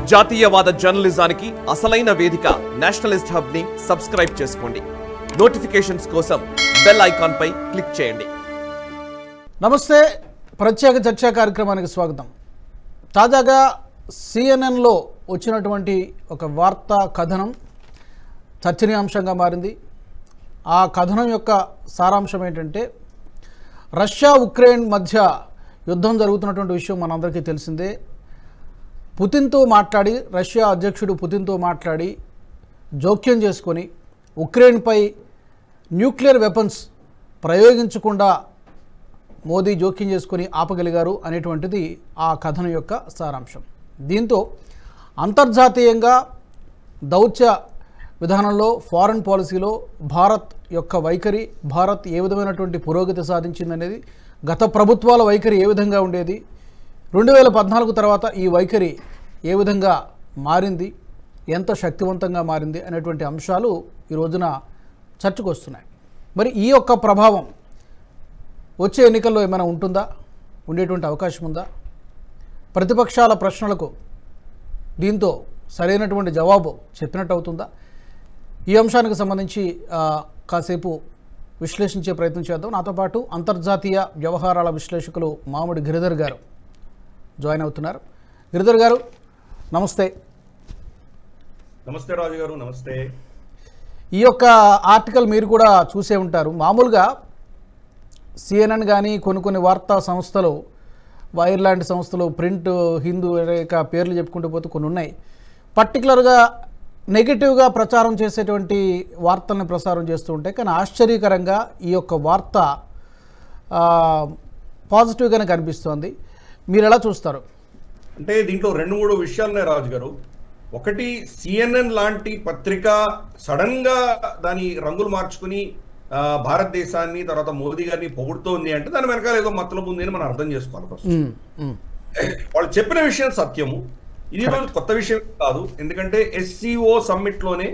జాతీయవాద జర్నలిజానికి అసలైన వేదిక నేషనలిస్ట్ హబ్ ని సబ్స్క్రైబ్ చేసుకోండి నోటిఫికేషన్స్ కోసం బెల్ ఐకాన్ పై క్లిక్ చేయండి నమస్తే ప్రత్యేక చర్చా కార్యక్రమానికి స్వాగతం తాజాగా సిఎన్ఎన్లో వచ్చినటువంటి ఒక వార్తా కథనం చర్చనీయాంశంగా మారింది ఆ కథనం యొక్క సారాంశం ఏంటంటే రష్యా ఉక్రెయిన్ మధ్య యుద్ధం జరుగుతున్నటువంటి విషయం మనందరికీ తెలిసిందే పుతిన్తో మాట్లాడి రష్యా అధ్యక్షుడు పుతిన్తో మాట్లాడి జోక్యం చేసుకొని ఉక్రెయిన్పై న్యూక్లియర్ వెపన్స్ ప్రయోగించకుండా మోదీ జోక్యం చేసుకొని ఆపగలిగారు అనేటువంటిది ఆ కథనం యొక్క సారాంశం దీంతో అంతర్జాతీయంగా దౌత్య విధానంలో ఫారెన్ పాలసీలో భారత్ యొక్క వైఖరి భారత్ ఏ విధమైనటువంటి పురోగతి సాధించిందనేది గత ప్రభుత్వాల వైఖరి ఏ విధంగా ఉండేది రెండు వేల పద్నాలుగు తర్వాత ఈ వైఖరి ఏ విధంగా మారింది ఎంత శక్తివంతంగా మారింది అనేటువంటి అంశాలు ఈ రోజున చర్చకు వస్తున్నాయి మరి ఈ యొక్క ప్రభావం వచ్చే ఎన్నికల్లో ఏమైనా ఉంటుందా ఉండేటువంటి అవకాశం ఉందా ప్రతిపక్షాల ప్రశ్నలకు దీంతో సరైనటువంటి జవాబు చెప్పినట్టు అవుతుందా ఈ అంశానికి సంబంధించి ఆ, కాసేపు విశ్లేషించే ప్రయత్నం చేద్దాం నాతో పాటు అంతర్జాతీయ వ్యవహారాల విశ్లేషకులు మామిడి గిరిధర్ గారు జాయిన్ అవుతున్నారు గిరిధర్ గారు నమస్తే నమస్తే రాజు గారు నమస్తే ఈ యొక్క ఆర్టికల్ మీరు కూడా చూసే ఉంటారు మామూలుగా సిఎన్ఎన్ కానీ కొన్ని కొన్ని వార్తా సంస్థలు వైర్ లాంటి సంస్థలు ప్రింట్ హిందూ అనేక పేర్లు చెప్పుకుంటూ పోతే కొన్ని ఉన్నాయి పర్టికులర్గా నెగిటివ్గా ప్రచారం చేసేటువంటి వార్తల్ని ప్రసారం చేస్తూ ఉంటాయి కానీ ఆశ్చర్యకరంగా ఈ యొక్క వార్త ఆ, పాజిటివ్గానే కనిపిస్తోంది మీరు ఎలా చూస్తారు అంటే దీంట్లో రెండు మూడు విషయాలున్నాయి రాజు గారు ఒకటి సిఎన్ఎన్ లాంటి పత్రిక సడన్ గా దాని రంగులు మార్చుకుని ఆ, భారతదేశాన్ని తర్వాత మోదీ గారిని పొగుడుతోంది అంటే దాని వెనకాల ఏదో మతలబు ఉంది అని మనం అర్థం చేసుకోవాలి first. ఉమ్, ఉమ్, వాళ్ళు చెప్పిన విషయం సత్యము ఇది రోజు కొత్త విషయం కాదు ఎందుకంటే ఎస్సీఓ సమ్మిట్ లోనే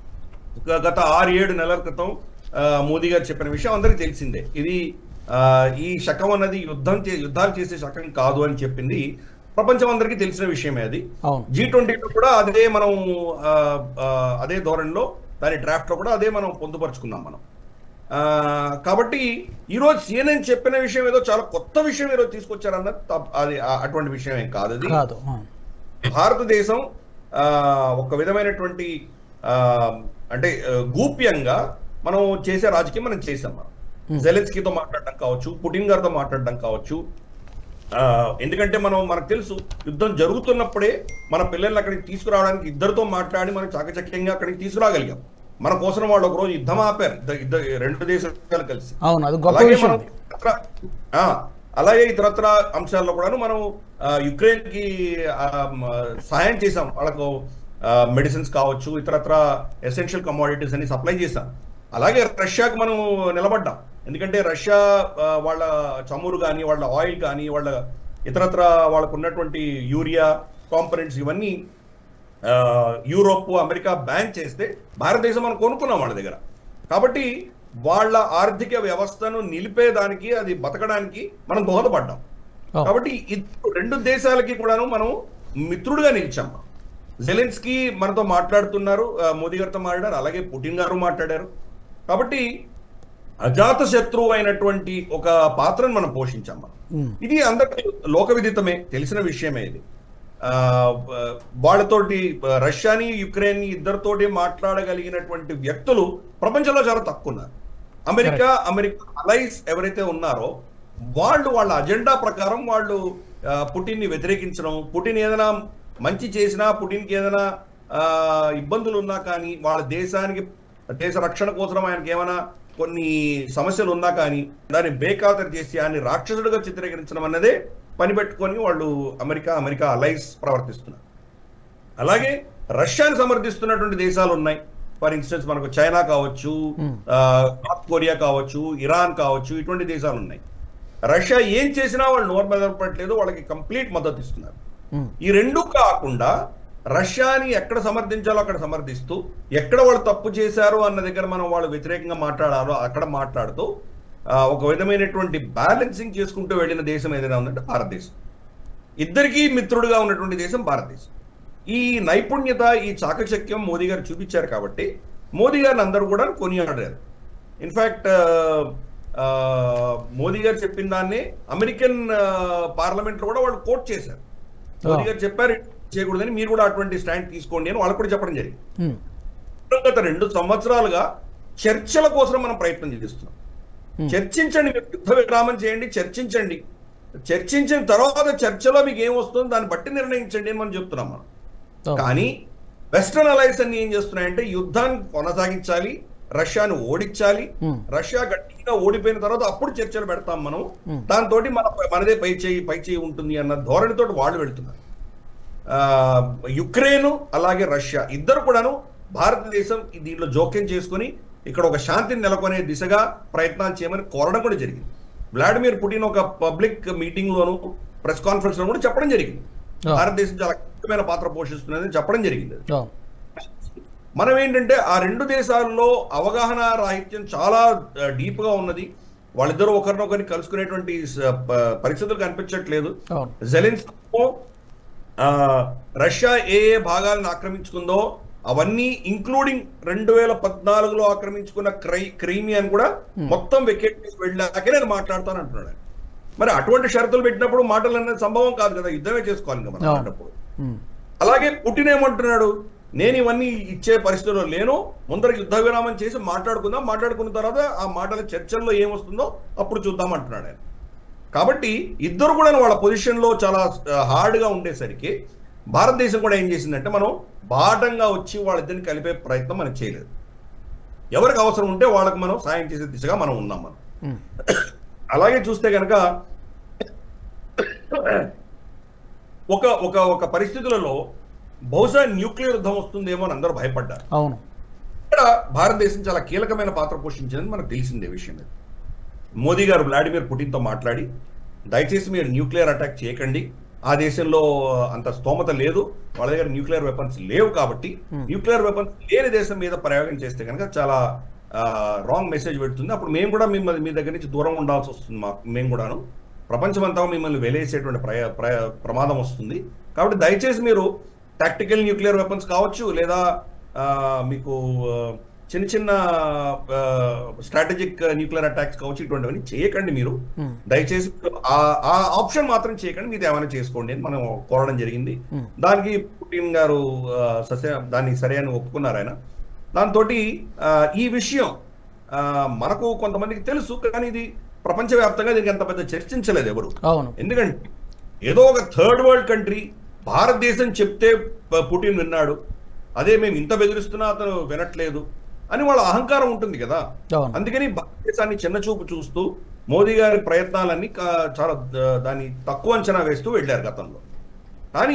గ- గత ఆరు ఏడు నెలల క్రితం ఆ, మోదీ గారు చెప్పిన విషయం అందరికీ తెలిసిందే ఇది ఆ, ఈ శకం అన్నది యుద్ధం చే యుద్ధాలు చేసే శకం కాదు అని చెప్పింది ప్రపంచం అందరికీ తెలిసిన విషయమే అది అవును జీ ట్వంటీలో కూడా అదే మనం ఆ, ఆ, అదే ధోరణిలో దాని డ్రాఫ్ట్ లో కూడా అదే మనం పొందుపరుచుకున్నాం మనం ఆ, కాబట్టి ఈరోజు సిఎన్ఎన్ చెప్పిన విషయం ఏదో చాలా కొత్త విషయం ఈరోజు తీసుకొచ్చారన్నది తప్ప- అది ఆ- అటువంటి విషయం ఏం కాదు అది కాదు ఆ, భారతదేశం ఆ, ఒక విధమైనటువంటి ఆ, అంటే ఆ, గూప్యంగా మనం చేసే రాజకీయం మనం చేసాం మనం జెలెన్స్కీతో మాట్లాడడం కావచ్చు పుటిన్ గారితో మాట్లాడడం కావచ్చు ఆ, ఎందుకంటే మనం మనకు తెలుసు యుద్ధం జరుగుతున్నప్పుడే మన పిల్లల్ని అక్కడికి తీసుకురావడానికి ఇద్దరితో మాట్లాడి మనం చాకచక్యంగా అక్కడికి తీసుకురాగలిగాం మన కోసం వాళ్ళు ఒక రోజు యుద్ధం ఆపారు ఇద్ద- ఇద్ద- రెండు దేశాలు కలిసి అవును అది గొప్ప అలాగే విషయం మనం ఇతర- ఆ, అలాగే ఇతరత్ర అంశాల్లో కూడాను మనం యుక్రెయిన్ కి ఆ, మ, సహాయం చేసాం వాళ్ళకు మెడిసిన్స్ కావచ్చు ఇతరత్ర ఎసెన్షియల్ కమోడిటీస్ అని సప్లై చేసాం అలాగే రష్యాకు మనం నిలబడ్డాం ఎందుకంటే రష్యా ఆ, వాళ్ళ చమురు కానీ వాళ్ళ ఆయిల్ కానీ వాళ్ళ ఇతరత్ర వాళ్ళకు ఉన్నటువంటి యూరియా కాంపనెంట్స్ ఇవన్నీ ఆ, యూరోప్ అమెరికా బ్యాన్ చేస్తే భారతదేశం మనం కొనుక్కున్నాం వాళ్ళ దగ్గర కాబట్టి వాళ్ళ ఆర్థిక వ్యవస్థను నిలిపేదానికి అది బతకడానికి మనం దోహదపడ్డాం అవును. కాబట్టి ఇద్దరు రెండు దేశాలకి కూడాను మనం మిత్రుడుగా నిలిచాం జెలెన్స్కీ మనతో మాట్లాడుతున్నారు ఆ, మోదీ గారితో మాట్లాడారు అలాగే పుటిన్ గారు మాట్లాడారు కాబట్టి అజాత శత్రువు అయినటువంటి ఒక పాత్రను మనం పోషించాం మనం ఉమ్, ఇది అందరికి లోక విదితమే తెలిసిన విషయమే ఇది ఆ, వాళ్ళతోటి రష్యాని యుక్రెయిన్ ఇద్దరితోటి మాట్లాడగలిగినటువంటి వ్యక్తులు ప్రపంచంలో చాలా తక్కువ ఉన్నారు అమెరికా అమెరికా అలైస్ ఎవరైతే ఉన్నారో వాళ్ళు వాళ్ళ అజెండా ప్రకారం వాళ్ళు ఆ, పుటిన్ని వ్యతిరేకించడం పుటిన్ ఏదైనా మంచి చేసినా పుటిన్కి ఏదైనా ఆ, ఇబ్బందులు ఉన్నా కానీ వాళ్ళ దేశానికి దేశ రక్షణ కోసం ఆయనకి ఏమైనా కొన్ని సమస్యలు ఉన్నా కానీ దాన్ని బేఖాతరు చేసి ఆయన్ని రాక్షసుడిగా చిత్రీకరించడం అన్నదే పని పెట్టుకొని వాళ్ళు అమెరికా అమెరికా అలైస్ ప్రవర్తిస్తున్నారు అలాగే రష్యాని సమర్థిస్తున్నటువంటి దేశాలు ఉన్నాయి ఫర్ ఇన్స్టెన్స్ మనకు చైనా కావచ్చు ఆ, నార్త్ కొరియా కావచ్చు ఇరాన్ కావచ్చు ఇటువంటి దేశాలు ఉన్నాయి రష్యా ఏం చేసినా వాళ్ళు నోరు మెదపట్లేదు వాళ్ళకి కంప్లీట్ మద్దతు ఇస్తున్నారు ఉమ్, ఈ రెండు కాకుండా రష్యాని ఎక్కడ సమర్థించాలో అక్కడ సమర్థిస్తూ ఎక్కడ వాళ్ళు తప్పు చేశారు అన్న దగ్గర మనం వాళ్ళు వ్యతిరేకంగా మాట్లాడాలో అక్కడ మాట్లాడుతూ ఆ, ఒక విధమైనటువంటి బ్యాలెన్సింగ్ చేసుకుంటూ వెళ్ళిన దేశం ఏదైనా ఉందంటే భారతదేశం ఇద్దరికీ మిత్రుడుగా ఉన్నటువంటి దేశం భారతదేశం ఈ నైపుణ్యత ఈ చాకచక్యం మోదీ గారు చూపించారు కాబట్టి మోదీ గారిని అందరూ కూడా కొనియాడారు ఇన్ఫాక్ట్ మోదీ గారు చెప్పిన దాన్ని అమెరికన్ పార్లమెంట్ లో కూడా వాళ్ళు కోట్ చేశారు మోదీ గారు చెప్పారు చేయకూడదని మీరు కూడా అటువంటి స్టాండ్ తీసుకోండి అని వాళ్ళకు కూడా చెప్పడం జరిగింది ఉమ్, గత రెండు సంవత్సరాలుగా చర్చల కోసం మనం ప్రయత్నం చేస్తున్నాం Hmm. చర్చించండి మీరు యుద్ధ విరామం చేయండి చర్చించండి చర్చించిన తర్వాత చర్చలో మీకు ఏం వస్తుందో దాన్ని బట్టి నిర్ణయించండి అని మనం చెప్తున్నాం మనం అవును. కానీ వెస్ట్రన్ అలయన్స్ అన్ని ఏం చేస్తున్నాయంటే యుద్ధాన్ని కొనసాగించాలి రష్యాను ఓడించాలి Hmm. రష్యా గట్టిగా ఓడిపోయిన తర్వాత అప్పుడు చర్చలు పెడతాం మనం Hmm. దాంతో మన మనదే పై చేయి పై చేయి ఉంటుంది అన్న ధోరణితో వాళ్ళు వెళ్తున్నారు ఆ, యుక్రెయిన్ అలాగే రష్యా ఇద్దరు కూడాను భారతదేశం దీంట్లో జోక్యం చేసుకుని ఇక్కడ ఒక శాంతిని నెలకొనే దిశగా ప్రయత్నాలు చేయమని కోరడం కూడా జరిగింది వ్లాడిమిర్ పుటిన్ ఒక పబ్లిక్ మీటింగ్ లోను ప్రెస్ కాన్ఫరెన్స్ లో కూడా చెప్పడం జరిగింది ఆ. భారతదేశం చాలా కీలకమైన పాత్ర పోషిస్తున్నదని చెప్పడం జరిగింది అవును. మనం ఏంటంటే ఆ రెండు దేశాల్లో అవగాహన రాహిత్యం చాలా డీప్ గా ఉన్నది వాళ్ళిద్దరూ ఒకరినొకరిని కలుసుకునేటువంటి స- ప- పరిస్థితులు కనిపించట్లేదు అవును జెలెన్స్కీ రష్యా ఏ ఏ భాగాలను ఆక్రమించుకుందో అవన్నీ ఇంక్లూడింగ్ రెండు వేల పద్నాలుగులో ఆక్రమించుకున్న క్రై క్రీమియాన్ కూడా మొత్తం వెకేట్ చేసి వెళ్ళాకే నేను మాట్లాడతాను అంటున్నాడు ఆయన. మరి అటువంటి షరతులు పెట్టినప్పుడు మాటలు అనేది సంభవం కాదు కదా యుద్ధమే చేసుకోవాలి ఇంకా మనం అవును. అలాంటప్పుడు. ఉమ్, అలాగే పుటిన్ ఏమంటున్నాడు నేను ఇవన్నీ ఇచ్చే పరిస్థితిలో లేను ముందర యుద్ధ విరామం చేసి మాట్లాడుకుందాం మాట్లాడుకున్న తర్వాత ఆ మాటల చర్చల్లో ఏమొస్తుందో అప్పుడు చూద్దాం అంటున్నాడు ఆయన కాబట్టి ఇద్దరు కూడా వాళ్ళ పొజిషన్లో చాలా హార్డ్ గా ఉండేసరికి భారతదేశం కూడా ఏం చేసిందంటే మనం బాటంగా వచ్చి వాళ్ళిద్దరిని కలిపే ప్రయత్నం మనం చేయలేదు ఎవరికి అవసరం ఉంటే వాళ్ళకి మనం సాయం చేసే దిశగా మనం ఉన్నాం మనం ఉమ్, అలాగే చూస్తే కనుక ఒక ఒక ఒక పరిస్థితులలో బహుశా న్యూక్లియర్ యుద్ధం వస్తుందేమో అని అందరూ భయపడ్డారు అవును ఇక్కడ భారతదేశం చాలా కీలకమైన పాత్ర పోషించిందని మనకు తెలిసిందే విషయం ఇది మోదీ గారు వ్లాడిమిర్ పుటిన్తో మాట్లాడి దయచేసి మీరు న్యూక్లియర్ అటాక్ చేయకండి ఆ దేశంలో అంత స్తోమత లేదు వాళ్ళ దగ్గర న్యూక్లియర్ వెపన్స్ లేవు కాబట్టి న్యూక్లియర్ వెపన్స్ లేని దేశం మీద ప్రయోగం చేస్తే కనుక చాలా రాంగ్ మెసేజ్ పెడుతుంది అప్పుడు మేము కూడా మిమ్మల్ని మీ దగ్గర నుంచి దూరం ఉండాల్సి వస్తుంది మాకు మేము కూడాను ప్రపంచమంతా మిమ్మల్ని వెలేసేటువంటి ప్రయ ప్రయ ప్రమాదం వస్తుంది కాబట్టి దయచేసి మీరు టాక్టికల్ న్యూక్లియర్ వెపన్స్ కావచ్చు లేదా ఆ, మీకు ఆ, చిన్న చిన్న స్ట్రాటజిక్ న్యూక్లియర్ అటాక్స్ కావచ్చు ఇటువంటివన్నీ చేయకండి మీరు Hmm. దయచేసి ఆ ఆ ఆప్షన్ మాత్రం చేయకండి మీరు ఏమైనా చేసుకోండి అని మనం కోరడం జరిగింది Hmm. దానికి పుటిన్ గారు ఆ, సస్య దాన్ని సరే అని ఒప్పుకున్నారు ఆయన దాంతో ఈ విషయం ఆ, మనకు కొంతమందికి తెలుసు కానీ ఇది ప్రపంచవ్యాప్తంగా దీనికి అంత పెద్ద చర్చించలేదు ఎవరు అవును ఎందుకంటే ఏదో ఒక థర్డ్ వరల్డ్ కంట్రీ భారతదేశం చెప్తే ప- పుటిన్ విన్నాడు అదే మేము ఇంత బెదిరిస్తున్నా అతను వినట్లేదు అని వాళ్ళ అహంకారం ఉంటుంది కదా అవును అందుకని భారతదేశాన్ని చిన్న చూపు చూస్తూ మోదీ గారి ప్రయత్నాలన్నీ కా- చాలా ద- దాన్ని తక్కువ అంచనా వేస్తూ వెళ్ళారు గతంలో కానీ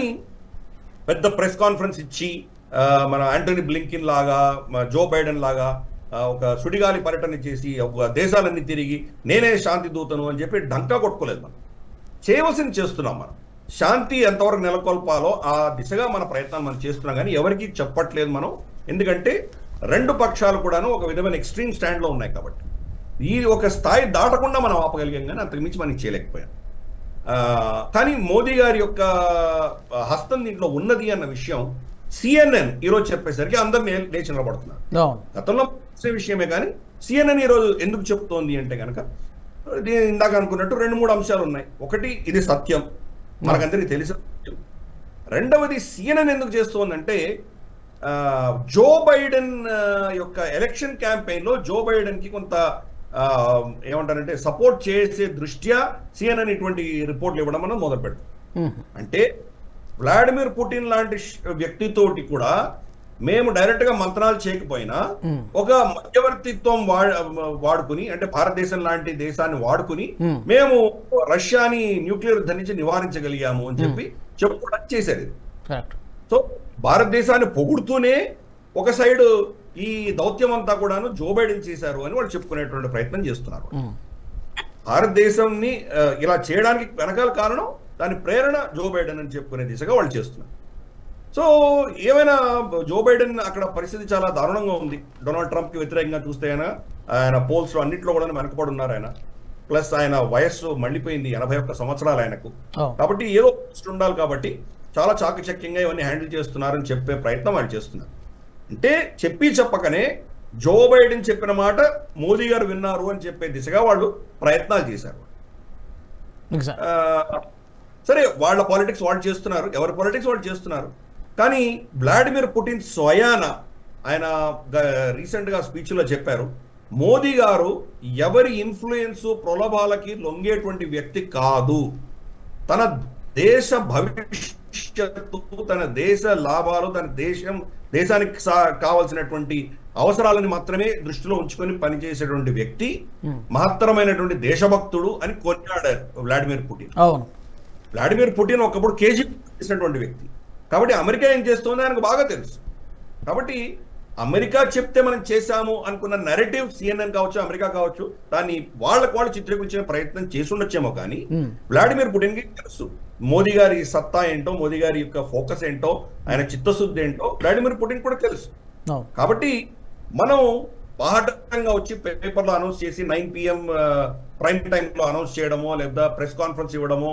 పెద్ద ప్రెస్ కాన్ఫరెన్స్ ఇచ్చి ఆ, మన ఆంటనీ బ్లింకిన్ లాగా మన జో బైడెన్ లాగా ఆ, ఒక సుడిగాలి పర్యటన చేసి ఒక దేశాలన్నీ తిరిగి నేనే శాంతి దూతను అని చెప్పి డంకా కొట్టుకోలేదు మనం చేయవలసింది చేస్తున్నాం మనం శాంతి ఎంతవరకు నెలకొల్పాలో ఆ దిశగా మన ప్రయత్నాలు మనం చేస్తున్నాం కానీ ఎవరికి చెప్పట్లేదు మనం ఎందుకంటే రెండు పక్షాలు కూడాను ఒక విధమైన ఎక్స్ట్రీమ్ స్టాండ్ లో ఉన్నాయి కాబట్టి ఈ ఒక స్థాయి దాటకుండా మనం ఆపగలిగాం కానీ అంతకుమించి మనం చేయలేకపోయాం ఆ, కానీ మోదీ గారి యొక్క ఆ, హస్తం దీంట్లో ఉన్నది అన్న విషయం సిఎన్ఎన్ ఈరోజు చెప్పేసరికి అందరు నే- లేచి నిలబడుతున్నారు అవును గతంలో తెలిసిన విషయమే కానీ సిఎన్ఎన్ ఈరోజు ఎందుకు చెప్తోంది అంటే కనుక ఇది ఇందాక అనుకున్నట్టు రెండు మూడు అంశాలు ఉన్నాయి ఒకటి ఇది సత్యం మనకందరికీ తెలిసిన సత్యం రెండవది సిఎన్ఎన్ ఎందుకు చేస్తోందంటే ఆ, జో బైడెన్ ఆ, యొక్క ఎలక్షన్ క్యాంపెయిన్ లో జో బైడెన్ కి కొంత ఆ, ఏమంటారంటే సపోర్ట్ చేసే దృష్ట్యా సిఎన్ఎన్ ఇటువంటి రిపోర్ట్లు ఇవ్వడం మనం మొదలు పెడతాం ఉమ్, అంటే వ్లాడిమిర్ పుటిన్ లాంటి ష్- వ్యక్తితోటి కూడా మేము డైరెక్ట్ గా మంత్రాలు చేయకపోయినా Hmm. ఒక మధ్యవర్తిత్వం వా- వాడుకుని అంటే భారతదేశం లాంటి దేశాన్ని వాడుకుని Hmm. మేము రష్యాని న్యూక్లియర్ యుద్ధం నుంచి నివారించగలిగాము అని చెప్పి చెప్పుకోవడానికి చేశారు ఇది. కరెక్ట్ సో భారతదేశాన్ని పొగుడుతూనే ఒక సైడ్ ఈ దౌత్యం అంతా కూడాను జో బైడెన్ చేశారు అని వాళ్ళు చెప్పుకునేటువంటి ప్రయత్నం చేస్తున్నారు ఉమ్, భారతదేశంని ఆ, ఇలా చేయడానికి వెనకాల కారణం దాని ప్రేరణ జో బైడెన్ అని చెప్పుకునే దిశగా వాళ్ళు చేస్తున్నారు సో ఏమైనా జో బైడెన్ అక్కడ పరిస్థితి చాలా దారుణంగా ఉంది డొనాల్డ్ ట్రంప్ కి వ్యతిరేకంగా చూస్తే ఆయన ఆయన పోల్స్ లో అన్నింటిలో కూడా వెనకబడి ఉన్నారు ఆయన ప్లస్ ఆయన వయస్సు మళ్ళీపోయింది ఎనభై ఒక్క సంవత్సరాలు ఆయనకు అవును కాబట్టి ఏదో పోస్ట్ ఉండాలి కాబట్టి చాలా చాకచక్యంగా ఇవన్నీ హ్యాండిల్ చేస్తున్నారని చెప్పే ప్రయత్నం వాళ్ళు చేస్తున్నారు అంటే చెప్పి చెప్పకనే జో బైడెన్ చెప్పిన మాట మోదీ గారు విన్నారు అని చెప్పే దిశగా వాళ్ళు ప్రయత్నాలు చేశారు ఎగ్జాక్ట్ ఆ, సరే వాళ్ళ పాలిటిక్స్ వాళ్ళు చేస్తున్నారు ఎవరి పాలిటిక్స్ వాళ్ళు చేస్తున్నారు కానీ వ్లాడిమిర్ పుటిన్ స్వయాన ఆయన రీసెంట్ గా స్పీచ్ లో చెప్పారు మోదీ గారు ఎవరి ఇన్ఫ్లుయెన్స్ ప్రలోభాలకి లొంగేటువంటి వ్యక్తి కాదు తన దేశ భవిష్యత్తు తన దేశ లాభాలు తన దేశం దేశానికి సా- కావాల్సినటువంటి అవసరాలను మాత్రమే దృష్టిలో ఉంచుకొని పనిచేసేటువంటి వ్యక్తి మహత్తరమైనటువంటి దేశభక్తుడు అని కొనియాడారు వ్లాడిమిర్ పుటిన్ అవును వ్లాడిమిర్ పుటిన్ ఒకప్పుడు కేజీ చేసినటువంటి వ్యక్తి కాబట్టి అమెరికా ఏం చేస్తుందో ఆయనకు బాగా తెలుసు కాబట్టి అమెరికా చెప్తే మనం చేశాము అనుకున్న నెరేటివ్ సిఎన్ఎన్ కావచ్చు అమెరికా కావచ్చు దాన్ని వాళ్ళకు వాళ్ళు చిత్రీకరించే ప్రయత్నం చేసి ఉండొచ్చేమో కానీ Hmm. వ్లాడిమిర్ పుటిన్ కి తెలుసు మోదీ గారి సత్తా ఏంటో మోదీ గారి యొక్క ఫోకస్ ఏంటో ఆయన చిత్తశుద్ధి ఏంటో వ్లాడిమిర్ పుటిన్ కూడా తెలుసు అవును కాబట్టి మనం బాహటంగా వచ్చి పేపర్లో అనౌన్స్ చేసి నైన్ పిఎం ప్రైమ్ టైంలో అనౌన్స్ చేయడమో లేదా ప్రెస్ కాన్ఫరెన్స్ ఇవ్వడమో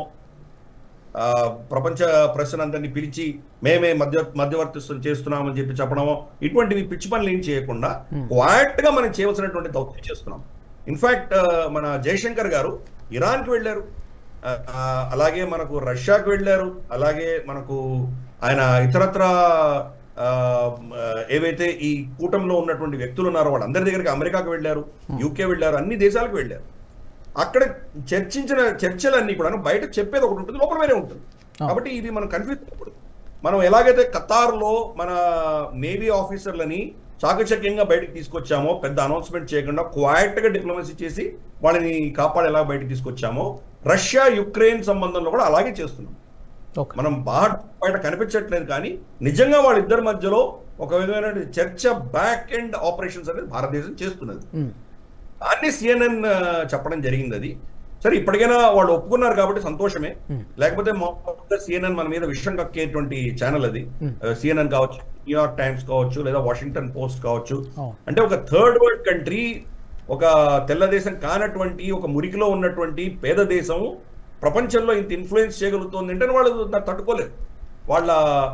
ఆ, ప్రపంచ ప్రెస్ అందరినీ పిలిచి మేమే మధ్య మధ్యవర్తిత్వం చేస్తున్నామని చెప్పి చెప్పడమో ఇటువంటివి పిచ్చి పనులు ఏం చేయకుండా క్వాయిట్ గా మనం చేయవలసినటువంటి దౌత్యం చేస్తున్నాం ఇన్ఫాక్ట్ మన జయశంకర్ గారు ఇరాన్కి వెళ్ళారు ఆ, ఆ, అలాగే మనకు రష్యాకి వెళ్ళారు అలాగే మనకు ఆయన ఇతరత్ర ఆ, ఆ, ఏవైతే ఈ కూటమిలో ఉన్నటువంటి వ్యక్తులు ఉన్నారో వాళ్ళందరి దగ్గరికి అమెరికాకి వెళ్ళారు యూకే వెళ్ళారు అన్ని దేశాలకు వెళ్ళారు అక్కడ చర్చించిన చర్చలన్నీ కూడా బయట చెప్పేది ఒకటి ఉంటుంది లోపల వేరే ఉంటుంది కాబట్టి ఇది మనం కన్ఫ్యూజ్ అవ్వకూడదు మనం ఎలాగైతే ఖతార్లో మన నేవీ ఆఫీసర్లని చాకచక్యంగా బయటకు తీసుకొచ్చామో పెద్ద అనౌన్స్మెంట్ చేయకుండా క్వైట్ గా డిప్లొమసీ చేసి వాళ్ళని కాపాడి ఎలా బయటకు తీసుకొచ్చామో రష్యా యుక్రెయిన్ సంబంధంలో కూడా అలాగే చేస్తున్నాం ఓకే మనం బాగా బయట కనిపించట్లేదు కానీ నిజంగా వాళ్ళిద్దరి మధ్యలో ఒక విధమైన చర్చ బ్యాక్ ఎండ్ ఆపరేషన్స్ అనేది భారతదేశం చేస్తున్నది ఉమ్. దాన్ని సిఎన్ఎన్ చెప్పడం జరిగింది అది సరే ఇప్పటికైనా వాళ్ళు ఒప్పుకున్నారు కాబట్టి సంతోషమే లేకపోతే మామూలుగా సిఎన్ఎన్ మన మీద విషయం కక్కేటువంటి ఛానల్ అది సిఎన్ఎన్ కావచ్చు న్యూయార్క్ టైమ్స్ కావచ్చు లేదా వాషింగ్టన్ పోస్ట్ కావచ్చు అవును. అంటే ఒక థర్డ్ వరల్డ్ కంట్రీ ఒక తెల్ల దేశం కానటువంటి ఒక మురికిలో ఉన్నటువంటి పేద దేశం ప్రపంచంలో ఇంత ఇన్ఫ్లుయెన్స్ చేయగలుగుతుంది అంటే వాళ్ళు దాన్ని తట్టుకోలేరు వాళ్ళ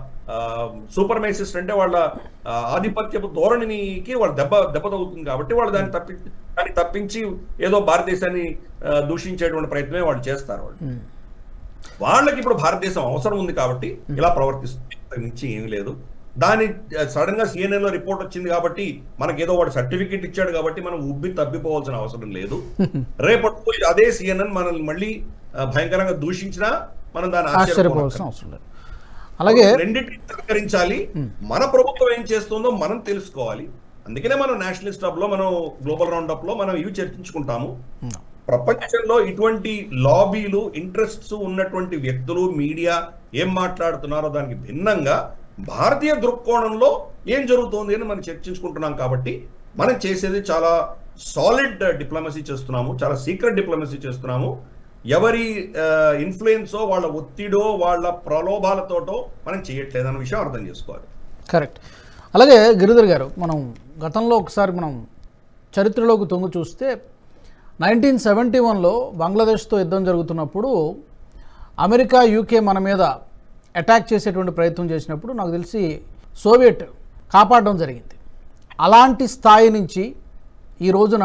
సూపర్ మైసిస్ట్ అంటే వాళ్ళ ఆ, ఆధిపత్యపు ధోరణికి వాళ్ళు దెబ్బ దెబ్బ తగ్గుతుంది కాబట్టి వాళ్ళు దాన్ని తప్పి దాన్ని తప్పించి ఏదో భారతదేశాన్ని ఆ, దూషించేటువంటి ప్రయత్నమే వాళ్ళు చేస్తారు వాళ్ళు ఉమ్. వాళ్ళకి ఇప్పుడు భారతదేశం అవసరం ఉంది కాబట్టి ఇలా ప్రవర్తిస్తుంది అంతకు మించి ఏమీ లేదు దాని సడన్ గా సిఎన్ఎన్ లో రిపోర్ట్ వచ్చింది కాబట్టి మనకి ఏదో వాడు సర్టిఫికేట్ ఇచ్చాడు కాబట్టి మనం ఉబ్బి తప్పిపోవాల్సిన అవసరం లేదు రేపటి అదే సిఎన్ఎన్ మనల్ని మళ్ళీ ఆ, భయంకరంగా దూషించినా మనం దాన్ని ఆశ్చర్యపోవాల్సిన అవసరం లేదు అలాగే రెండింటిని సహకరించాలి మన ప్రభుత్వం ఏం చేస్తుందో మనం తెలుసుకోవాలి అందుకనే మనం నేషనలిస్ట్ హబ్ లో మనం గ్లోబల్ రౌండ్ అప్ లో మనం ఇవి చర్చించుకుంటాము ఉమ్. ప్రపంచంలో ఇటువంటి లాబీలు ఇంట్రెస్ట్స్ ఉన్నటువంటి వ్యక్తులు మీడియా ఏం మాట్లాడుతున్నారో దానికి భిన్నంగా భారతీయ దృక్కోణంలో ఏం జరుగుతోంది అని మనం చర్చించుకుంటున్నాం కాబట్టి మనం చేసేది చాలా సాలిడ్ డిప్లొమసీ చేస్తున్నాము చాలా సీక్రెట్ డిప్లొమసీ చేస్తున్నాము ఎవరి ఇన్ఫ్లుయెన్సో వాళ్ళ ఒత్తిడో వాళ్ళ ప్రలోభాలతోటో మనం చేయట్లేదు అన్న విషయం అర్థం చేసుకోవాలి కరెక్ట్ అలాగే గిరిధర్ గారు మనం గతంలో ఒకసారి మనం చరిత్రలోకి తొంగి చూస్తే నైన్టీన్ సెవెంటీ వన్లో బంగ్లాదేశ్తో యుద్ధం జరుగుతున్నప్పుడు అమెరికా యూకే మన మీద అటాక్ చేసేటువంటి ప్రయత్నం చేసినప్పుడు నాకు తెలిసి సోవియట్ కాపాడడం జరిగింది అలాంటి స్థాయి నుంచి ఈ రోజున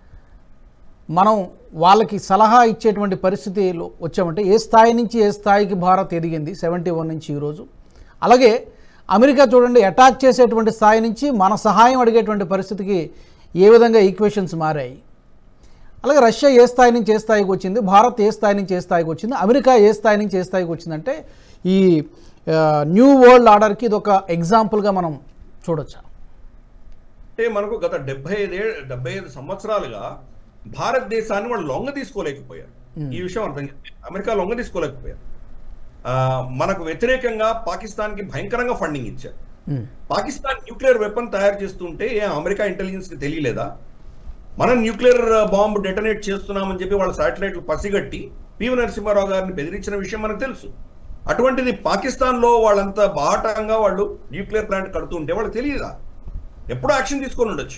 మనం వాళ్ళకి సలహా ఇచ్చేటువంటి పరిస్థితిలో వచ్చామంటే ఏ స్థాయి నుంచి ఏ స్థాయికి భారత్ ఎదిగింది సెవెంటీ వన్ నుంచి ఈరోజు అలాగే అమెరికా చూడండి అటాక్ చేసేటువంటి స్థాయి నుంచి మన సహాయం అడిగేటువంటి పరిస్థితికి ఏ విధంగా ఈక్వేషన్స్ మారాయి అలాగే రష్యా ఏ స్థాయి నుంచి ఏ స్థాయికి వచ్చింది భారత్ ఏ స్థాయి నుంచి ఏ స్థాయికి వచ్చింది అమెరికా ఏ స్థాయి నుంచి ఏ స్థాయికి వచ్చిందంటే ఈ ఆ, న్యూ వరల్డ్ ఆర్డర్కి ఇది ఒక ఎగ్జాంపుల్గా మనం చూడొచ్చా అంటే మనకు గత డెబ్బై ఐదే డెబ్బై ఐదు సంవత్సరాలుగా భారతదేశాన్ని వాళ్ళు లొంగ తీసుకోలేకపోయారు ఈ విషయం అర్థం చేసుకోవాలి. అమెరికా లొంగ తీసుకోలేకపోయారు ఆ, మనకు వ్యతిరేకంగా పాకిస్తాన్కి భయంకరంగా ఫండింగ్ ఇచ్చారు ఉమ్, పాకిస్తాన్ న్యూక్లియర్ వెపన్ తయారు చేస్తుంటే ఏ అమెరికా ఇంటెలిజెన్స్ కి తెలియలేదా మనం న్యూక్లియర్ బాంబు డెటనేట్ చేస్తున్నామని చెప్పి వాళ్ళ శాటిలైట్లు పసిగట్టి పివి నరసింహారావు గారిని బెదిరించిన విషయం మనకు తెలుసు అటువంటిది పాకిస్తాన్ లో వాళ్ళంతా బాటంగా వాళ్ళు న్యూక్లియర్ ప్లాంట్ కడుతుంటే వాళ్ళకి తెలియదా ఎప్పుడో యాక్షన్ తీసుకొని ఉండొచ్చు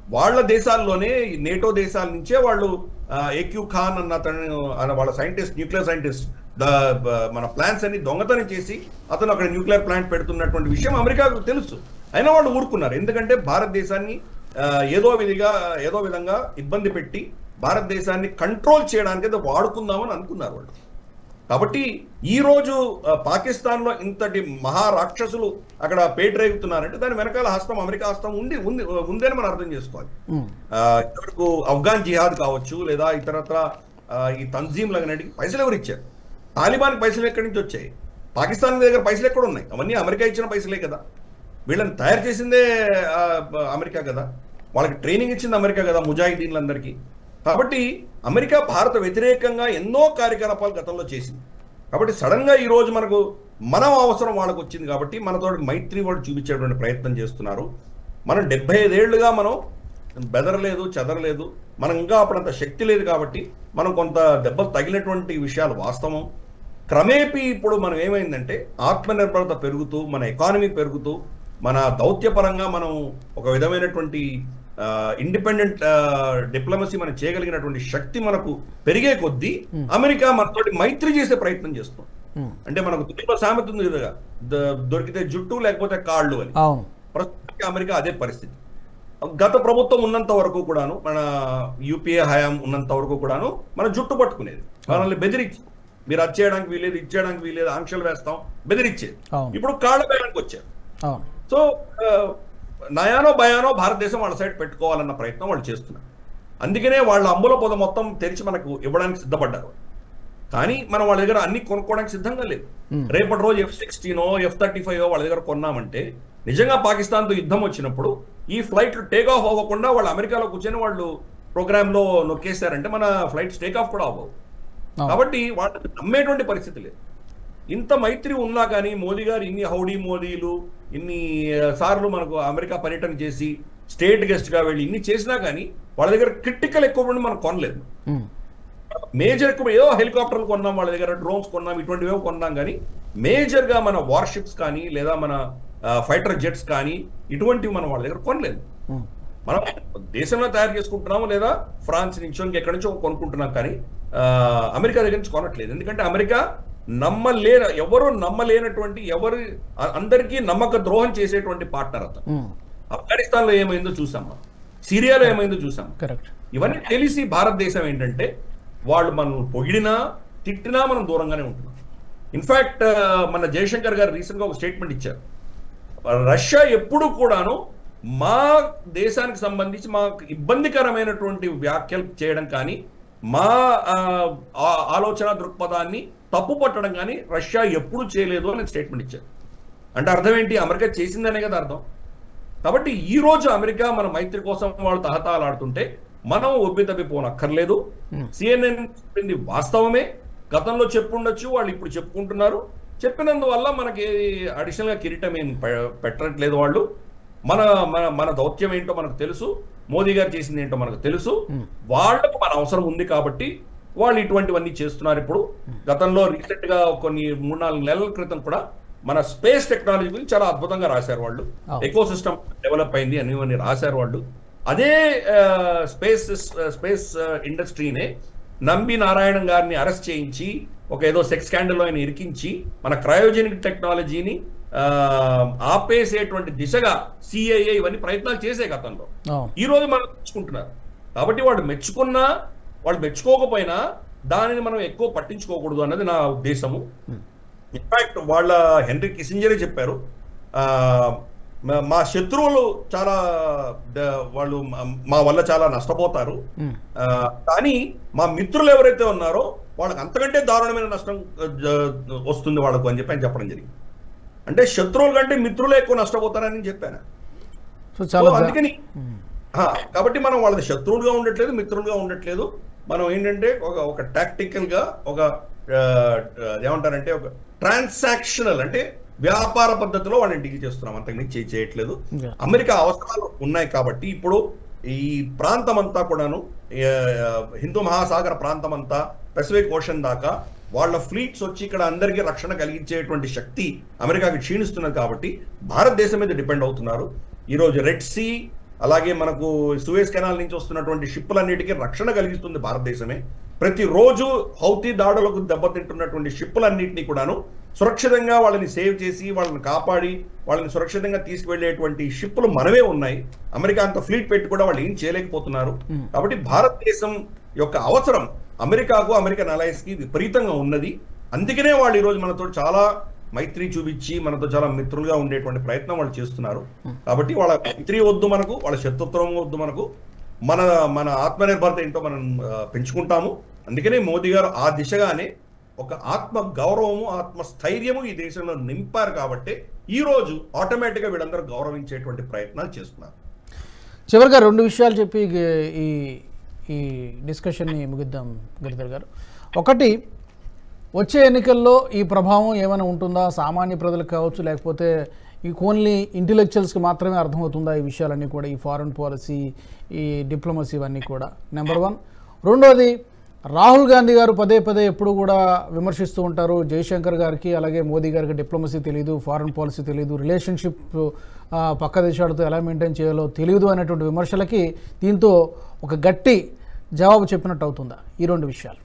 వాళ్ళ దేశాల్లోనే ఈ నేటో దేశాల నుంచే వాళ్ళు ఏక్యూ ఖాన్ అన్న అతను అన్న వాళ్ళ సైంటిస్ట్ న్యూక్లియర్ సైంటిస్ట్ ద బ- మన ప్లాన్స్ అన్ని దొంగతనం చేసి అతను అక్కడ న్యూక్లియర్ ప్లాంట్ పెడుతున్నటువంటి విషయం అమెరికాకు తెలుసు అయినా వాళ్ళు ఊరుకున్నారు ఎందుకంటే భారతదేశాన్ని ఆ, ఏదో విధిగా ఏదో విధంగా ఇబ్బంది పెట్టి భారతదేశాన్ని కంట్రోల్ చేయడానికి అది వాడుకుందామని అనుకున్నారు వాళ్ళు కాబట్టి ఈ రోజు ఆ, పాకిస్తాన్లో ఇంతటి మహా రాక్షసులు అక్కడ పేటరేగుతున్నారంటే దాని వెనకాల హస్తం అమెరికా హస్తం ఉంది ఉంది ఉందని మనం అర్థం చేసుకోవాలి ఉమ్, ఆ, ఇదివరకు ఆఫ్ఘాన్ జిహాద్ కావచ్చు లేదా ఇతరత్ర ఆ, ఈ తంజీంలన్నిటికి పైసలు ఎవరు ఇచ్చారు తాలిబాన్ పైసలు ఎక్కడి నుంచి వచ్చాయి పాకిస్తాన్ దగ్గర పైసలు ఎక్కడ ఉన్నాయి అవన్నీ అమెరికా ఇచ్చిన పైసలే కదా వీళ్ళని తయారు చేసిందే ఆ, బ- అమెరికా కదా వాళ్ళకి ట్రైనింగ్ ఇచ్చింది అమెరికా కదా ముజాహిదీన్లందరికీ కాబట్టి అమెరికా భారత వ్యతిరేకంగా ఎన్నో కార్యకలాపాలు గతంలో చేసింది కాబట్టి సడన్ గా ఈ రోజు మనకు మనం అవసరం వాళ్ళకు వచ్చింది కాబట్టి మనతో మైత్రి వాళ్ళు చూపించేటువంటి ప్రయత్నం చేస్తున్నారు మనం డెబ్బై ఐదేళ్లుగా మనం బెదరలేదు చెదరలేదు మనం ఇంకా అప్పుడంత శక్తి లేదు కాబట్టి మనం కొంత దెబ్బలు తగిలినటువంటి విషయాలు వాస్తవం క్రమేపీ ఇప్పుడు మనం ఏమైందంటే ఆత్మనిర్భరత పెరుగుతూ మన ఎకానమీ పెరుగుతూ మన దౌత్యపరంగా మనం ఒక విధమైనటువంటి ఇండిపెండెంట్ డిప్లొమసీ మనం చేయగలిగినటువంటి శక్తి మనకు పెరిగే కొద్దీ అమెరికా మనతోటి మైత్రి చేసే ప్రయత్నం చేస్తాం ఉమ్, అంటే మనకు తెలుగులో సామెత ఉంది కదా ద- దొరికితే జుట్టు లేకపోతే కాళ్ళు అని అవును ప్రస్తుతానికి అమెరికా అదే పరిస్థితి గత ప్రభుత్వం ఉన్నంత వరకు కూడాను మన యూపీఏ హయాం ఉన్నంత వరకు కూడాను మన జుట్టు పట్టుకునేది మనల్ని బెదిరించి మీరు అది చేయడానికి వీలేదు ఇది చేయడానికి వీలేదు ఆంక్షలు వేస్తాం బెదిరించేది అవును. ఇప్పుడు కాళ్ళ బేరానికి వచ్చారు అవును సో ఆ, నయానో భయానో భారతదేశం వాళ్ళ సైడ్ పెట్టుకోవాలన్న ప్రయత్నం వాళ్ళు చేస్తున్నారు అందుకనే వాళ్ళ అంబుల పొద మొత్తం తెరిచి మనకు ఇవ్వడానికి సిద్ధపడ్డారు కానీ మనం వాళ్ళ దగ్గర అన్ని కొనుక్కోవడానికి సిద్ధంగా లేదు Hmm. రేపటి రోజు ఎఫ్ సిక్స్టీనో ఎఫ్ థర్టీ ఫైవ్ వాళ్ళ దగ్గర కొన్నామంటే నిజంగా పాకిస్తాన్తో యుద్ధం వచ్చినప్పుడు ఈ ఫ్లైట్ టేక్ ఆఫ్ అవ్వకుండా వాళ్ళు అమెరికాలో కూర్చొని వాళ్ళు ప్రోగ్రామ్ లో నొక్కేశారంటే మన ఫ్లైట్స్ టేక్ ఆఫ్ కూడా అవ్వవు అవును. కాబట్టి వాళ్ళకి నమ్మేటువంటి పరిస్థితి లేదు ఇంత మైత్రి ఉన్నా కానీ మోదీ గారు ఇన్ని హౌడీ మోదీలు ఇన్ని ఆ, సార్లు మనకు అమెరికా పర్యటన చేసి స్టేట్ గెస్ట్ గా వెళ్ళి ఇన్ని చేసినా కానీ వాళ్ళ దగ్గర క్రిటికల్ ఎక్కువ మనం కొనలేదు ఉమ్, మేజర్ ఎక్కువ ఏదో హెలికాప్టర్లు కొన్నాం వాళ్ళ దగ్గర డ్రోన్స్ కొన్నాం ఇటువంటివే కొన్నాం కానీ మేజర్ గా మన వార్షిప్స్ కానీ లేదా మన ఫైటర్ జెట్స్ కానీ ఇటువంటివి మనం వాళ్ళ దగ్గర కొనలేదు ఉమ్, మనం దేశంలో తయారు చేసుకుంటున్నాము లేదా ఫ్రాన్స్ నుంచో ఇంకెక్కడి నుంచో కొనుక్కుంటున్నాం కానీ ఆ, అమెరికా దగ్గర నుంచి కొనట్లేదు ఎందుకంటే అమెరికా నమ్మలే ఎవరు నమ్మలేనటువంటి ఎవరు అ- అందరికీ నమ్మక ద్రోహం చేసేటువంటి పార్ట్నర్ అతను ఉమ్, ఆఫ్ఘనిస్తాన్ లో ఏమైందో చూసాం మనం సిరియాలో ఏమైందో చూసాం కరెక్ట్ ఇవన్నీ తెలిసి భారతదేశం ఏంటంటే వాళ్ళు మనం పొగిడినా తిట్టినా మనం దూరంగానే ఉంటున్నాం ఇన్ఫాక్ట్ మన జయశంకర్ గారు రీసెంట్ గా ఒక స్టేట్మెంట్ ఇచ్చారు రష్యా ఎప్పుడు కూడాను మా దేశానికి సంబంధించి మాకు ఇబ్బందికరమైనటువంటి వ్యాఖ్యలు చేయడం కానీ మా ఆ, ఆ- ఆలోచన దృక్పథాన్ని తప్పు పట్టడం కానీ రష్యా ఎప్పుడు చేయలేదు అని స్టేట్మెంట్ ఇచ్చారు అంటే అర్థం ఏంటి అమెరికా చేసిందనే కదా అర్థం కాబట్టి ఈ రోజు అమెరికా మన మైత్రి కోసం వాళ్ళు తహతాలాడుతుంటే మనం ఒబ్బి తప్పిపోనక్కర్లేదు సిఎన్ఎన్ చెప్పింది వాస్తవమే గతంలో చెప్పుండొచ్చు వాళ్ళు ఇప్పుడు చెప్పుకుంటున్నారు చెప్పినందువల్ల మనకి అడిషనల్ గా కిరీటం ఏం పె- పెట్టట్లేదు వాళ్ళు మన మన మన దౌత్యం ఏంటో మనకు తెలుసు మోదీ గారు చేసింది ఏంటో మనకు తెలుసు వాళ్ళకు మన అవసరం ఉంది కాబట్టి వాళ్ళు ఇటువంటివన్నీ చేస్తున్నారు ఇప్పుడు గతంలో రీసెంట్ గా కొన్ని మూడు నాలుగు నెలల క్రితం కూడా మన స్పేస్ టెక్నాలజీ గురించి చాలా అద్భుతంగా రాశారు వాళ్ళు అవును. ఎకో సిస్టమ్ డెవలప్ అయింది అని ఇవన్నీ రాశారు వాళ్ళు అదే స్పేస్ స్పేస్ ఇండస్ట్రీనే నంబి నారాయణన్ గారిని అరెస్ట్ చేయించి ఒక ఏదో సెక్స్ స్కాండల్ ఆయన ఇరికించి మన క్రయోజెనిక్ టెక్నాలజీని ఆ, ఆపేసేటువంటి దిశగా సిఐఏ ఇవన్నీ ప్రయత్నాలు చేసే గతంలో అవును ఈ రోజు మనం మెచ్చుకుంటున్నారు కాబట్టి వాళ్ళు మెచ్చుకున్నా వాళ్ళు మెచ్చుకోకపోయినా దానిని మనం ఎక్కువ పట్టించుకోకూడదు అన్నది నా ఉద్దేశము ఇన్ఫాక్ట్ వాళ్ళ హెన్రీ కిసింజరే చెప్పారు ఆ, మా- మా శత్రువులు చాలా ద- వాళ్ళు మా- మా వల్ల చాలా నష్టపోతారు ఉమ్, ఆ, కానీ మా మిత్రులు ఎవరైతే ఉన్నారో వాళ్ళకి అంతకంటే దారుణమైన నష్టం ఆ, జ- వస్తుంది వాళ్ళకు అని చెప్పి ఆయన చెప్పడం జరిగింది అంటే శత్రువుల కంటే మిత్రులే ఎక్కువ నష్టపోతారని చెప్పాను సో చాలా సో జా- అందుకని ఉమ్, ఆ, కాబట్టి మనం వాళ్ళది శత్రువులుగా ఉండట్లేదు మిత్రులుగా ఉండట్లేదు మనం ఏంటంటే ఒక ఒక టాక్టికల్ గా ఒక ఆ, ఆ, ఏమంటారంటే ఒక ట్రాన్సాక్షనల్ అంటే వ్యాపార పద్ధతిలో వాళ్ళని డీల్ చేస్తున్నాం అంతకుమించి చేయ- చేయట్లేదు Yeah. అమెరికా అవసరాలు ఉన్నాయి కాబట్టి ఇప్పుడు ఈ ప్రాంతం అంతా కూడాను ఆ, హిందూ మహాసాగర ప్రాంతం అంతా పెసిఫిక్ ఓషన్ దాకా వాళ్ళ ఫ్లీట్స్ వచ్చి ఇక్కడ అందరికీ రక్షణ కలిగించేటువంటి శక్తి అమెరికాకి క్షీణిస్తున్నది కాబట్టి భారతదేశం మీద డిపెండ్ అవుతున్నారు ఈరోజు రెడ్ సీ అలాగే మనకు సూయస్ కెనాల్ నుంచి వస్తున్నటువంటి షిప్పులన్నిటికీ రక్షణ కలిగిస్తుంది భారతదేశమే ప్రతిరోజు హౌతీ దాడులకు దెబ్బతింటున్నటువంటి షిప్పులన్నింటినీ కూడాను సురక్షితంగా వాళ్ళని సేవ్ చేసి వాళ్ళని కాపాడి వాళ్ళని సురక్షితంగా తీసుకువెళ్ళేటువంటి షిప్పులు మనవే ఉన్నాయి అమెరికా అంత ఫ్లీట్ పెట్టి కూడా వాళ్ళు ఏం చేయలేకపోతున్నారు కాబట్టి భారతదేశం యొక్క అవసరం అమెరికాకు అమెరికన్ అలయన్స్ కి విపరీతంగా ఉన్నది అందుకనే వాళ్ళు ఈరోజు మనతో చాలా మైత్రి చూపించి మనతో చాలా మిత్రులుగా ఉండేటువంటి ప్రయత్నం వాళ్ళు చేస్తున్నారు కాబట్టి వాళ్ళ మైత్రి వద్దు మనకు వాళ్ళ శత్రుత్వం వద్దు మనకు మన మన ఆత్మనిర్భరత ఏంటో మనం ఆ, పెంచుకుంటాము అందుకనే మోదీ గారు ఆ దిశగానే ఒక ఆత్మ గౌరవము ఆత్మ స్థైర్యము ఈ దేశంలో నింపారు కాబట్టి ఈ రోజు ఆటోమేటిక్గా వీళ్ళందరూ గౌరవించేటువంటి ప్రయత్నాలు చేస్తున్నారు చివరిగా రెండు విషయాలు చెప్పి ఈ- ఈ ఈ డిస్కషన్ని ముగిద్దాం గిరిధర్ గారు ఒకటి వచ్చే ఎన్నికల్లో ఈ ప్రభావం ఏమైనా ఉంటుందా సామాన్య ప్రజలకు కావచ్చు లేకపోతే ఈ ఓన్లీ ఇంటెలెక్చువల్స్కి మాత్రమే అర్థమవుతుందా ఈ విషయాలన్నీ కూడా ఈ ఫారెన్ పాలసీ ఈ డిప్లొమసీ ఇవన్నీ కూడా నెంబర్ వన్ రెండోది రాహుల్ గాంధీ గారు పదే పదే ఎప్పుడు కూడా విమర్శిస్తూ ఉంటారు జయశంకర్ గారికి అలాగే మోదీ గారికి డిప్లొమసీ తెలియదు ఫారెన్ పాలసీ తెలియదు రిలేషన్షిప్ ఆ, పక్క దేశాలతో ఎలా మెయింటైన్ చేయాలో తెలియదు అనేటువంటి విమర్శలకి దీంతో ఒక గట్టి జవాబు చెప్పినట్టు అవుతుందా ఈ రెండు విషయాలు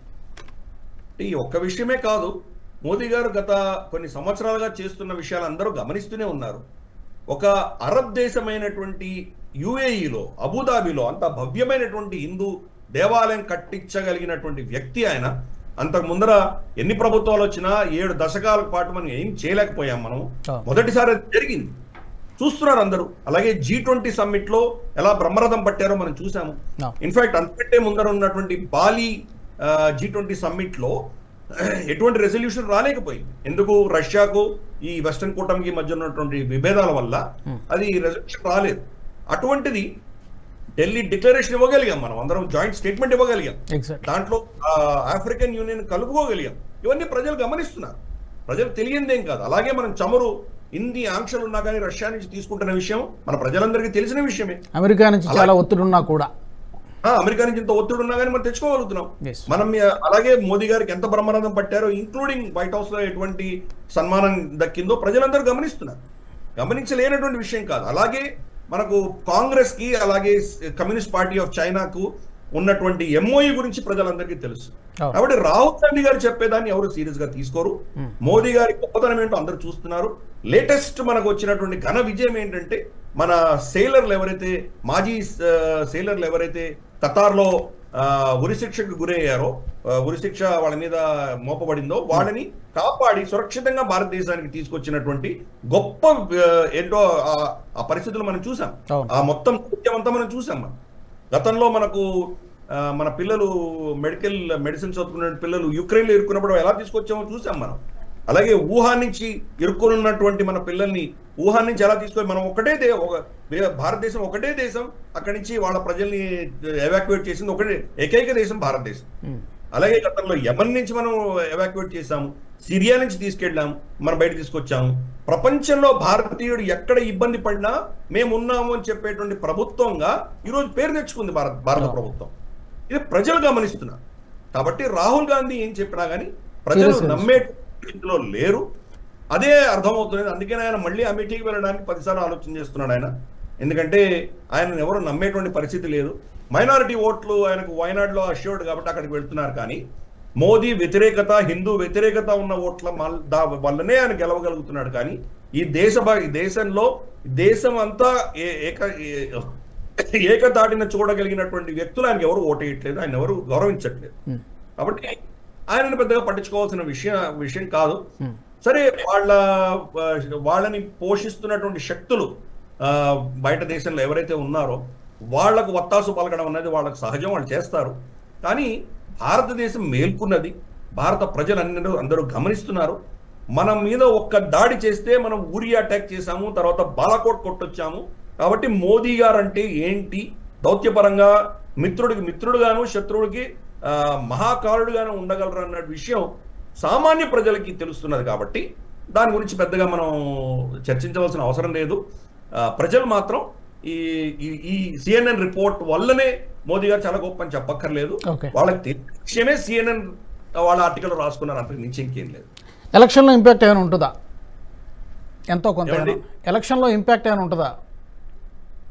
ఈ ఒక్క విషయమే కాదు మోదీ గారు గత కొన్ని సంవత్సరాలుగా చేస్తున్న విషయాలు అందరూ గమనిస్తూనే ఉన్నారు ఒక అరబ్ దేశమైనటువంటి యుఏఈలో అబుదాబిలో అంత భవ్యమైనటువంటి హిందూ దేవాలయం కట్టించగలిగినటువంటి వ్యక్తి ఆయన అంతకు ముందర ఎన్ని ప్రభుత్వాలు వచ్చినా ఏడు దశకాల పాటు మనం ఏం చేయలేకపోయాం మనం ఆ. మొదటిసారి అది జరిగింది చూస్తున్నారు అందరూ అలాగే జీ ట్వంటీ సమ్మిట్ లో ఎలా బ్రహ్మరథం పట్టారో మనం చూసాము ఆ. ఇన్ఫాక్ట్ అంతకంటే ముందర ఉన్నటువంటి బాలి జీ ట్వంటీ సమ్మిట్ లో ఎటువంటి రెజల్యూషన్ రాలేకపోయింది ఎందుకు రష్యాకు ఈ వెస్టర్న్ కూటమికి మధ్య ఉన్నటువంటి విభేదాల వల్ల అది రెజల్యూషన్ రాలేదు అటువంటిది ఢిల్లీ డిక్లరేషన్ ఇవ్వగలిగాం మనం అందరం జాయింట్ స్టేట్మెంట్ ఇవ్వగలిగాం ఎగ్జాక్ట్ దాంట్లో ఆ, ఆఫ్రికన్ యూనియన్ కలుపుకోగలిగాం ఇవన్నీ ప్రజలు గమనిస్తున్నారు ప్రజలు తెలియందేం కాదు అలాగే మనం చమురు ఇన్ని ఆంక్షలు ఉన్నా కానీ రష్యా నుంచి తీసుకుంటున్న విషయం మన ప్రజలందరికీ తెలిసిన విషయమే అమెరికా నుంచి చాలా ఒత్తిడి ఉన్నా కూడా ఆ, అమెరికా నుంచి ఇంత ఒత్తిడి ఉన్నా కానీ మనం తెచ్చుకోగలుగుతున్నాం Yes. మనం ఆ, అలాగే మోదీ గారికి ఎంత బ్రహ్మరథం పట్టారో ఇంక్లూడింగ్ వైట్ హౌస్ లో ఎటువంటి సన్మానం దక్కిందో ప్రజలందరూ గమనిస్తున్నారు గమనించలేనటువంటి విషయం కాదు అలాగే మనకు కాంగ్రెస్ కి అలాగే కమ్యూనిస్ట్ పార్టీ ఆఫ్ చైనాకు ఉన్నటువంటి ఎంఓఈ గురించి ప్రజలందరికీ తెలుసు అవును. కాబట్టి రాహుల్ గాంధీ గారు చెప్పేదాన్ని ఎవరు సీరియస్ గా తీసుకోరు మోదీ గారి గొప్పతనం ఏంటో అందరూ చూస్తున్నారు లేటెస్ట్ మనకు వచ్చినటువంటి ఘన విజయం ఏంటంటే మన సేలర్లు ఎవరైతే మాజీ ఆ, సేలర్లు ఎవరైతే ఖతార్లో ఆ, ఉరిశిక్షకు గురయ్యారో ఆ, ఉరిశిక్ష వాళ్ళ మీద మోపబడిందో వాళ్ళని కాపాడి సురక్షితంగా భారతదేశానికి తీసుకొచ్చినటువంటి గొప్ప ఆ, ఏంటో ఆ- ఆ పరిస్థితులు మనం చూసాం అవును. ఆ మొత్తం నృత్యం అంతా మనం చూసాం మనం గతంలో మనకు ఆ, మన పిల్లలు మెడికల్ మెడిసిన్ చదువుకున్న పిల్లలు యుక్రెయిన్లో ఇరుక్కున్నప్పుడు ఎలా తీసుకొచ్చామో చూసాం మనం అలాగే వుహాన్ నుంచి ఇరుక్కొని ఉన్నటువంటి మన పిల్లల్ని వుహాన్ నుంచి ఎలా తీసుకొని మనం ఒకటే దే ఒక వే- భారతదేశం ఒకటే దేశం అక్కడి నుంచి వాళ్ళ ప్రజల్ని ఎవాక్యుయేట్ చేసింది ఒకటే ఏకైక దేశం భారతదేశం అలాగే గతంలో యమన్ నుంచి మనం ఎవాక్యుయేట్ చేశాము సిరియా నుంచి తీసుకెళ్ళాము మనం బయట తీసుకొచ్చాము ప్రపంచంలో భారతీయుడు ఎక్కడ ఇబ్బంది పడినా మేము ఉన్నాము అని చెప్పేటువంటి ప్రభుత్వంగా ఈరోజు పేరు తెచ్చుకుంది భారత భారత ప్రభుత్వం ఇది ప్రజలు గమనిస్తున్నారు కాబట్టి రాహుల్ గాంధీ ఏం చెప్పినా కానీ ప్రజలు Seriously. నమ్మే స్థితిలో లేరు అదే అర్థమవుతుంది అందుకని ఆయన మళ్ళీ అమేఠీకి వెళ్ళడానికి పదిసార్లు ఆలోచన చేస్తున్నాడు ఆయన ఎందుకంటే ఆయన ఎవరు నమ్మేటువంటి పరిస్థితి లేదు మైనారిటీ ఓట్లు ఆయనకు వయనాడులో అష్యూర్డ్ కాబట్టి అక్కడికి వెళ్తున్నారు కానీ మోదీ వ్యతిరేకత హిందూ వ్యతిరేకత ఉన్న ఓట్ల మల్- దా- వల్లనే ఆయన గెలవగలుగుతున్నాడు కానీ ఈ దేశ భా- ఈ దేశంలో దేశం అంతా ఏ- ఏక ఏ- ఏకతాటిన చూడగలిగినటువంటి వ్యక్తులు ఆయనకి ఎవరు ఓటేయట్లేదు ఆయన ఎవరు గౌరవించట్లేదు కాబట్టి ఆయనను పెద్దగా పట్టించుకోవాల్సిన విషయం విషయం కాదు సరే వాళ్ళ ఆ, వాళ్ళని పోషిస్తున్నటువంటి శక్తులు ఆ, బయట దేశంలో ఎవరైతే ఉన్నారో వాళ్లకు వత్తాసు పలకడం అనేది వాళ్ళకు సహజం వాళ్ళు చేస్తారు కానీ భారతదేశం మేల్కొన్నది భారత ప్రజలు అందరూ అందరూ గమనిస్తున్నారు మన మీద ఒక్క దాడి చేస్తే మనం ఊరి అటాక్ చేశాము తర్వాత బాలాకోట్ కొట్టొచ్చాము కాబట్టి మోదీ గారు అంటే ఏంటి దౌత్యపరంగా మిత్రుడికి మిత్రుడుగాను శత్రువుడికి ఆ, మహాకారుడుగాను ఉండగలరు అన్న విషయం సామాన్య ప్రజలకి తెలుస్తున్నది కాబట్టి దాని గురించి పెద్దగా మనం చర్చించవలసిన అవసరం లేదు ఆ, ప్రజలు మాత్రం ఈ ఈ- ఈ సిఎన్ఎన్ రిపోర్ట్ వల్లనే మోదీ గారు చాలా గొప్ప అని చెప్పక్కర్లేదు Okay. వాళ్ళకి తెలిసిన విషయమే సిఎన్ఎన్ వాళ్ళ ఆర్టికల్ రాసుకున్నారు అంతకు మించి ఇంకేం లేదు ఎలక్షన్లో ఇంపాక్ట్ ఏమైనా ఉంటుందా ఎంతో కొంత ఏమండి? ఏమైనా? ఎలక్షన్లో ఇంపాక్ట్ ఏమైనా ఉంటుందా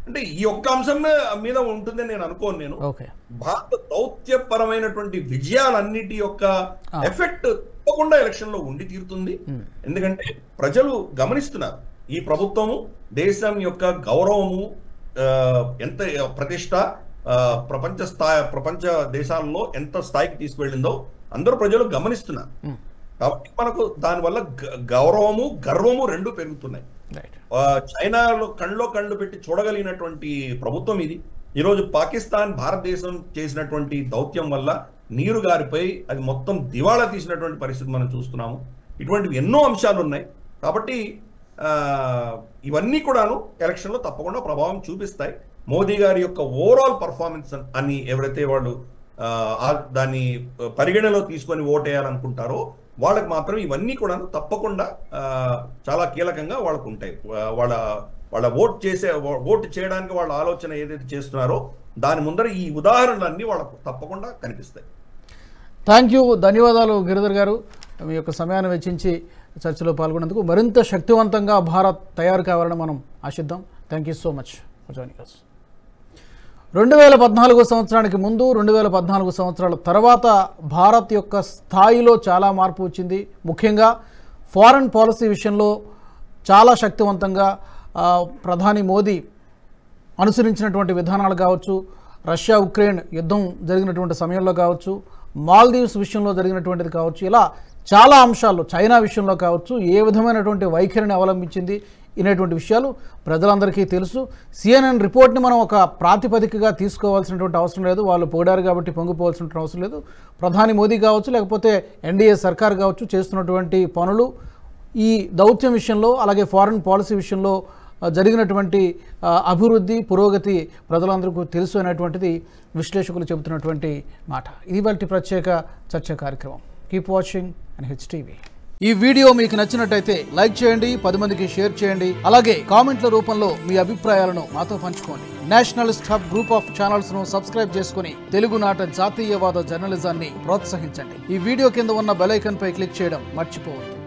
అంటే ఈ ఒక్క అంశం మీద ఉంటుందని నేను అనుకోను నేను ఓకే భారత దౌత్యపరమైనటువంటి విజయాలన్నిటి యొక్క ఎఫెక్ట్ తప్పకుండా ఎలక్షన్ లో ఉండి తీరుతుంది ఎందుకంటే ప్రజలు గమనిస్తున్నారు ఈ ప్రభుత్వము దేశం యొక్క గౌరవము ఆ, ఎంత ప్రతిష్ట ఆ, ప్రపంచ స్థాయి ప్రపంచ దేశాల్లో ఎంత స్థాయికి తీసుకువెళ్ళిందో అందరూ ప్రజలు గమనిస్తున్నారు కాబట్టి మనకు దానివల్ల గ- గౌరవము గర్వము రెండు పెరుగుతున్నాయి రైట్ ఆ, చైనాలో కళ్ళలో కళ్ళు పెట్టి చూడగలిగినటువంటి ప్రభుత్వం ఇది ఈరోజు పాకిస్తాన్ భారతదేశం చేసినటువంటి దౌత్యం వల్ల నీరు గారిపోయి అది మొత్తం దివాళా తీసినటువంటి పరిస్థితి మనం చూస్తున్నాము ఇటువంటివి ఎన్నో అంశాలు ఉన్నాయి కాబట్టి ఆ, ఇవన్నీ కూడాను ఎలక్షన్లో తప్పకుండా ప్రభావం చూపిస్తాయి మోదీ గారి యొక్క ఓవరాల్ పర్ఫార్మెన్స్ అని ఎవరైతే వాళ్ళు ఆ, ఆ దాన్ని పరిగణలో తీసుకొని ఓటేయాలనుకుంటారో వాళ్ళకి మాత్రం ఇవన్నీ కూడా తప్పకుండా ఆ, చాలా కీలకంగా వాళ్ళకు ఉంటాయి వా- వాళ్ళ వాళ్ళ ఓట్ చేసే ఓట్ చేయడానికి వాళ్ళ ఆలోచన ఏదైతే చేస్తున్నారో దాని ముందర ఈ ఉదాహరణలన్నీ వాళ్ళకు తప్పకుండా కనిపిస్తాయి థ్యాంక్ యూ ధన్యవాదాలు గిరిధర్ గారు మీ యొక్క సమయాన్ని వెచ్చించి చర్చలో పాల్గొన్నందుకు మరింత శక్తివంతంగా భారత్ తయారు కావాలని మనం ఆశిద్దాం thank you so much for joining us రెండు వేల పద్నాలుగు సంవత్సరానికి ముందు రెండు వేల పద్నాలుగు సంవత్సరాల తర్వాత భారత్ యొక్క స్థాయిలో చాలా మార్పు వచ్చింది ముఖ్యంగా ఫారెన్ పాలసీ విషయంలో చాలా శక్తివంతంగా ఆ, ప్రధాని మోదీ అనుసరించినటువంటి విధానాలు కావచ్చు రష్యా ఉక్రెయిన్ యుద్ధం జరిగినటువంటి సమయంలో కావచ్చు మాల్దీవ్స్ విషయంలో జరిగినటువంటిది కావచ్చు ఇలా చాలా అంశాల్లో చైనా విషయంలో కావచ్చు ఏ విధమైనటువంటి వైఖరిని అవలంబించింది ఇనేటువంటి విషయాలు ప్రజలందరికీ తెలుసు సిఎన్ఎన్ రిపోర్ట్ని మనం ఒక ప్రాతిపదికగా తీసుకోవాల్సినటువంటి అవసరం లేదు వాళ్ళు పోడారు కాబట్టి పొంగిపోవాల్సిన అవసరం లేదు ప్రధాని మోదీ కావచ్చు లేకపోతే ఎన్డీఏ సర్కార్ కావచ్చు చేస్తున్నటువంటి పనులు ఈ దౌత్యం విషయంలో అలాగే ఫారెన్ పాలసీ విషయంలో ఆ, జరిగినటువంటి ఆ, అభివృద్ధి పురోగతి ప్రజలందరికీ తెలుసు అనేటువంటిది విశ్లేషకులు చెబుతున్నటువంటి మాట ఇది వాటి ప్రత్యేక చర్చ కార్యక్రమం keep watching and H TV ఈ వీడియో మీకు నచ్చినట్టయితే లైక్ చేయండి పది మందికి షేర్ చేయండి అలాగే కామెంట్ల రూపంలో మీ అభిప్రాయాలను మాతో పంచుకోండి nationalist hub group of channels ను సబ్స్క్రైబ్ చేసుకుని తెలుగునాట జాతీయవాద జర్నలిజాన్ని ప్రోత్సహించండి ఈ వీడియో కింద ఉన్న బెల్ ఐకాన్ పై క్లిక్ చేయడం మర్చిపోవద్దు